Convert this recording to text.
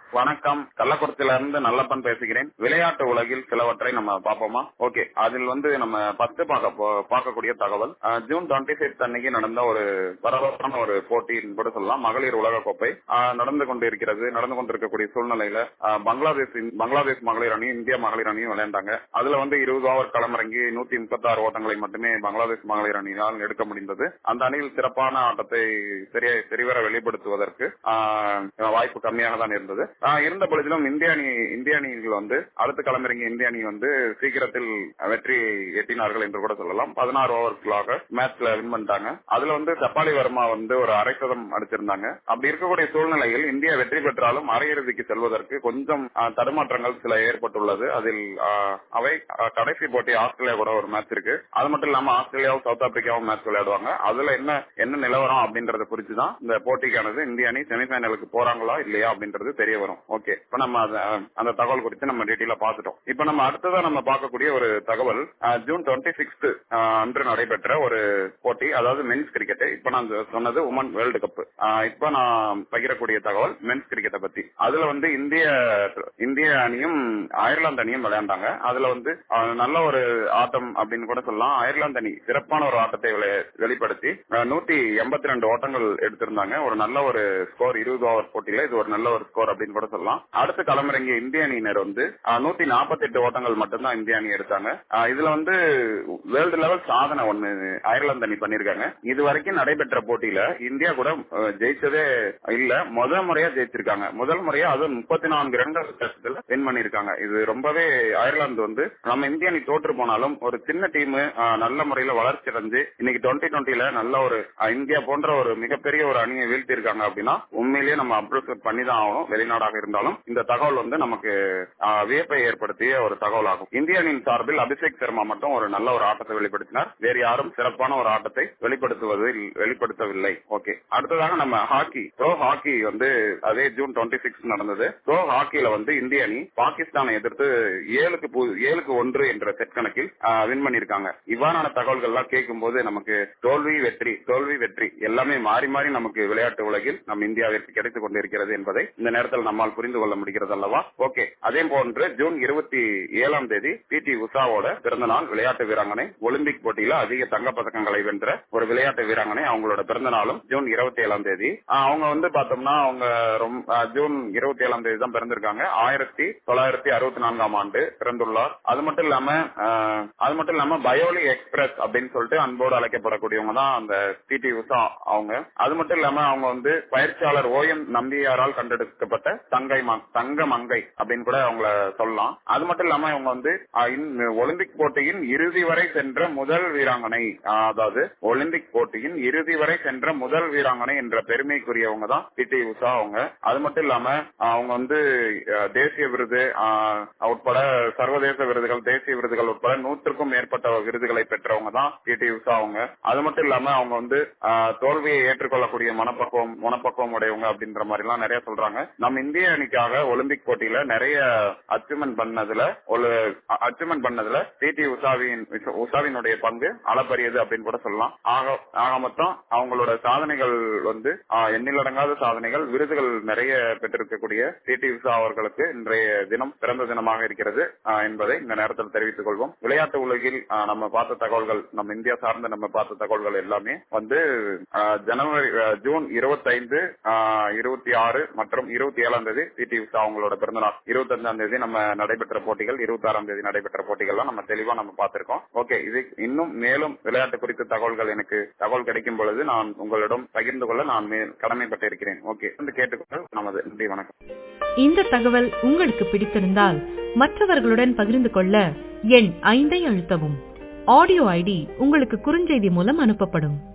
வணக்கம் கள்ளக்குறிச்சியில இருந்து நல்லப்பன் பேசுகிறேன் விளையாட்டு உலகில் சிலவற்றை நம்ம பார்ப்போமா ஓகே அதில் வந்து நம்ம பத்து பார்க்க போ- பார்க்கக்கூடிய தகவல் அஹ், ஜூன் டுவெண்ட்டி ஃபிஃப்த் அன்னைக்கு நடந்த ஒரு பரபரப்பான ஒரு போட்டின்னு கூட சொல்லலாம் மகளிர் உலக கோப்பை அஹ், நடந்து கொண்டு இருக்கிறது நடந்து கொண்டிருக்கக்கூடிய சூழ்நிலையில அஹ், பங்களாதேஷ் பங்களாதேஷ் மகளிர் அணி இந்திய மகளிர் அணியும் விளையாண்டாங்க அதுல வந்து இருபது ஓவர் களமிறங்கி நூத்தி முப்பத்தி ஆறு ஓட்டங்களை மட்டுமே பங்களாதேஷ் மகளிர் அணியினால் எடுக்க முடிந்தது அந்த அணியில் சிறப்பான ஆட்டத்தை தெரிய தெரிவர வெளிப்படுத்துவதற்கு ஆஹ், வாய்ப்பு கம்மியாக தான் இருந்தது ஆஹ், இருந்த பொழுதிலும் இந்திய அணி இந்திய அணிகள் வந்து அடுத்து களமிறங்கிய இந்திய அணி வந்து சீக்கிரத்தில் வெற்றி எட்டினார்கள் என்று கூட சொல்லலாம் பதினாறு ஓவர்களாக மேட்ச்ல வின் பண்ணிட்டாங்க அதுல வந்து சப்பாலி வர்மா வந்து ஒரு அரை சதம் அடிச்சிருந்தாங்க அப்படி இருக்கக்கூடிய சூழ்நிலையில் இந்தியா வெற்றி பெற்றாலும் அரையிறுதிக்கு செல்வதற்கு கொஞ்சம் ஆஹ், தடுமாற்றங்கள் சில ஏற்பட்டுள்ளது அதில் ஆஹ், அவை ஆஹ், கடைசி போட்டி ஆஸ்திரேலியா கூட ஒரு மேட்ச் இருக்கு அது மட்டும் இல்லாம ஆஸ்திரேலியாவும் சவுத் ஆப்பிரிக்காவும் மேட்ச் விளையாடுவாங்க அதுல என்ன என்ன நிலவரம் அப்படின்றத குறித்து தான் இந்த போட்டிக்கானது இந்திய அணி செமிஃபைனலுக்கு போறாங்களா இல்லையா அப்படின்றது தெரிய வரும் ஓகே இப்ப நம்ம அத- அந்த தகவல் குறித்து நம்ம டீட்டெயிலா பார்த்துட்டோம் இப்ப நம்ம அடுத்ததா நம்ம பார்க்கக்கூடிய ஒரு தகவல் ஆஹ், ஜூன் டுவெண்ட்டி சிக்ஸ்த் அன்று நடைபெற்ற ஒரு போட்டி அதாவது மென்ஸ் கிரிக்கெட் இப்ப நான் சொன்னது உமன் வேர்ல்டு கப் இப்ப நான் பகிரக்கூடிய தகவல் மென்ஸ் கிரிக்கெட்டை பத்தி அதுல வந்து இந்திய இந்திய அணியும் அயர்லாந்து அணியும் விளையாண்டாங்க அதுல வந்து ஆஹ், நல்ல ஒரு ஆட்டம் அப்படின்னு கூட சொல்லலாம் அயர்லாந்து அணி சிறப்பான ஒரு ஆட்டத்தை விளை- வெளிப்படுத்தி ஆஹ், நூத்தி எண்பத்தி ரெண்டு ஓட்டங்கள் எடுத்திருந்தாங்க ஒரு நல்ல ஒரு ஸ்கோர் இருபது ஓவர் போட்டியில இது ஒரு நல்ல ஒரு ஸ்கோர் அப்படின்னு கூட சொல்லலாம் அடுத்து களமிறங்கிய இந்திய அணியினர் வந்து நூத்தி நாற்பத்தி எட்டு ஓட்டங்கள் மட்டும்தான் இந்திய அணி எடுத்தாங்க ஆஹ், இதுல வந்து வேர்ல்டு லெவல் சாதனை ஒண்ணு அயர்லாந்து அணி பண்ணிருக்காங்க இது வரைக்கும் நடைபெற்ற போட்டியில இந்தியா கூட ஆஹ், ஜெயிச்சதே இல்ல முதல் முறையா ஜெயிச்சிருக்காங்க முதல் முறையா அது முப்பத்தி நான்கு ரன்கள் வித்தியாசத்துல வின் பண்ணிருக்காங்க இது ரொம்பவே அயர்லாந்து வந்து நம்ம இந்திய அணி தோற்று போனாலும் ஒரு சின்ன டீம் நல்ல முறையில வளர்ச்சி அடைஞ்சு இன்னைக்கு டுவெண்ட்டி டுவெண்ட்டில நல்ல ஒரு ஆஹ், இந்தியா போன்ற ஒரு மிகப்பெரிய ஒரு அணியை வீழ்த்தி இருக்காங்க அப்படின்னா உண்மையிலேயே நம்ம அப்ரிசியேட் பண்ணி தான் ஆகணும் வெளிநாடாக இருந்தாலும் இந்த தகவல் வந்து நமக்கு ஆஹ், வியப்பை ஏற்படுத்திய ஒரு தகவல் ஆகும் இந்திய அணியின் சார்பில் அபிஷேக் சர்மா மட்டும் ஒரு நல்ல ஒரு ஆட்டத்தை வெளிப்படுத்தினார் வேறு யாரும் சிறப்பான ஒரு ஆட்டத்தை வெளிப்படுத்துவது வெளிப்படுத்தவில்லை ஓகே அடுத்ததாக நம்ம ஹாக்கி ப்ரோ ஹாக்கி வந்து அதே ஜூன் டுவெண்ட்டி சிக்ஸ் நடந்தது ப்ரோ ஹாக்கில வந்து இந்திய அணி பாகிஸ்தானை எதிர்த்து ஏழுக்கு பூ- ஏழுக்கு ஒன்று என்ற செட் கணக்கில் வின் பண்ணிருக்காங்க இவ்வாறான தகவல்கள் எல்லாம் கேட்கும் போது நமக்கு தோல்வி வெற்றி தோல்வி வெற்றி எல்லாமே மாறி மாறி நமக்கு விளையாட்டு உலகில் நம் இந்தியாவிற்கு கிடைத்துக் கொண்டிருக்கிறது என்பதை இந்த நேரத்தில் நம்மால் புரிந்து கொள்ள முடிகிறது அல்லவா ஓகே அதே போன்று ஜூன் இருபத்தி ஏழாம் தேதி பி டி உஷாவோட பிறந்த நாள் விளையாட்டு வீராங்கனை ஒலிம்பிக் போட்டியில அதிக தங்கப் பதக்கங்களை வென்ற ஒரு விளையாட்டு வீராங்கனை அவங்களோட பிறந்த நாளும் ஜூன் இருபத்தி ஏழாம் தேதி ஆஹ் அவங்க வந்து பார்த்தோம்னா அவங்க ரொம்ப ஆஹ் ஜூன் இருபத்தி ஏழாம் தேதி தான் பிறந்திருக்காங்க ஆயிரத்தி தொள்ளாயிரத்தி அறுபத்தி நான்காம் ஆண்டு பிறந்துள்ளார் அது மட்டும் இல்லாம ஆஹ், அது மட்டும் இல்லாம பயோலி எக்ஸ்பிரஸ் அப்படின்னு சொல்லிட்டு அன்போடு அழைக்கப்படக்கூடியவங்க தான் அந்த பி டி உஷா அவங்க அது மட்டும் இல்லாம அவங்க வந்து பயிற்சியாளர் ஓஎம் நம்பியாரால் கண்டெடுக்கப்பட்ட தங்கை ம- தங்க மங்கை அப்படின்னு கூட அவங்கள சொல்லலாம் அது மட்டும் இல்லாம இவங்க வந்து ஆஹ், இந்த ஒலிம்பிக் போட்டியின் இறுதி வரை சென்ற முதல் வீராங்கனை ஆஹ், அதாவது ஒலிம்பிக் போட்டியின் இறுதி வரை சென்ற முதல் வீராங்கனை என்ற பெருமைக்குரியவங்க தான் பி டி உஷா அவங்க அது மட்டும் இல்லாம ஆஹ், அவங்க வந்து ஆஹ், தேசிய விருது ஆஹ், உட்பட சர்வதேச விருதுகள் தேசிய விருதுகள் உட்பட நூற்றுக்கும் மேற்பட்ட விருதுகளை பெற்றவங்க தான் பி டி உஷா அவங்க அது மட்டும் இல்லாம அவங்க வந்து ஆஹ், தோல்வியை ஏற்றுக்கொள்ளக்கூடிய மனப்பக்குவம் மனப்பக்குவம் உடையவங்க அப்படின்ற மாதிரி எல்லாம் நிறைய சொல்றாங்க நம்ம இந்திய அணிக்காக ஒலிம்பிக் போட்டியில நிறைய அச்சீவ்மெண்ட் பண்ணதுல ஒரு அச்சீவ்மெண்ட் பண்ணதுல பி டி உஷாவின் உஷாவினுடைய பங்கு அளப்பரியது அப்படின்னு கூட சொல்லலாம் ஆக ஆக மொத்தம் அவங்களோட சாதனைகள் வந்து ஆஹ், எண்ணிலடங்காத சாதனைகள் விருதுகள் நிறைய பெற்றிருக்கக்கூடிய பி டி உஷா அவர்களுக்கு இன்றைய தினம் பிறந்த தினமாக இருக்கிறது ஆஹ், என்பதை இந்த நேரத்தில் தெரிவித்துக் கொள்வோம் விளையாட்டு உலகில் ஆஹ், நம்ம பார்த்த தகவல்கள் நம்ம இந்தியா சார்ந்த நம்ம பார்த்த தகவல்கள் எல்லாமே வந்து ஆஹ், ஜனவரி ஆஹ், ஜூன் இருபத்தைந்து இருபத்தி ஆறு மற்றும் இருபத்தி ஏழாம் தேதி பி டி உஷா அவங்களோட பிறந்தநாள் இருபத்தி அஞ்சாம் தேதி நம்ம நடைபெற்ற போட்டிகள் இருபத்தி ஆறாம் தேதி நடைபெற்ற போட்டிகள்லாம் நம்ம தெளிவா நம்ம பார்த்திருக்கோம் ஓகே இது இன்னும் மேலும் விளையாட்டு குறித்த தகவல்கள் எனக்கு தகவல் கிடைக்கும் பொழுது நான் உங்களிடம் பகிர்ந்து கொள்ள நான் மே- கடமைப்பட்டிருக்கிறேன் ஓகே வந்து கேட்டுக்கொண்டு நமது நன்றி வணக்கம் இந்த தகவல் உங்களுக்கு பிடித்திருந்தால் மற்றவர்களுடன் பகிர்ந்து கொள்ள எண் ஐந்தை அழுத்தவும் ஆடியோ ஐடி உங்களுக்கு குறுஞ்செய்தி மூலம் அனுப்பப்படும்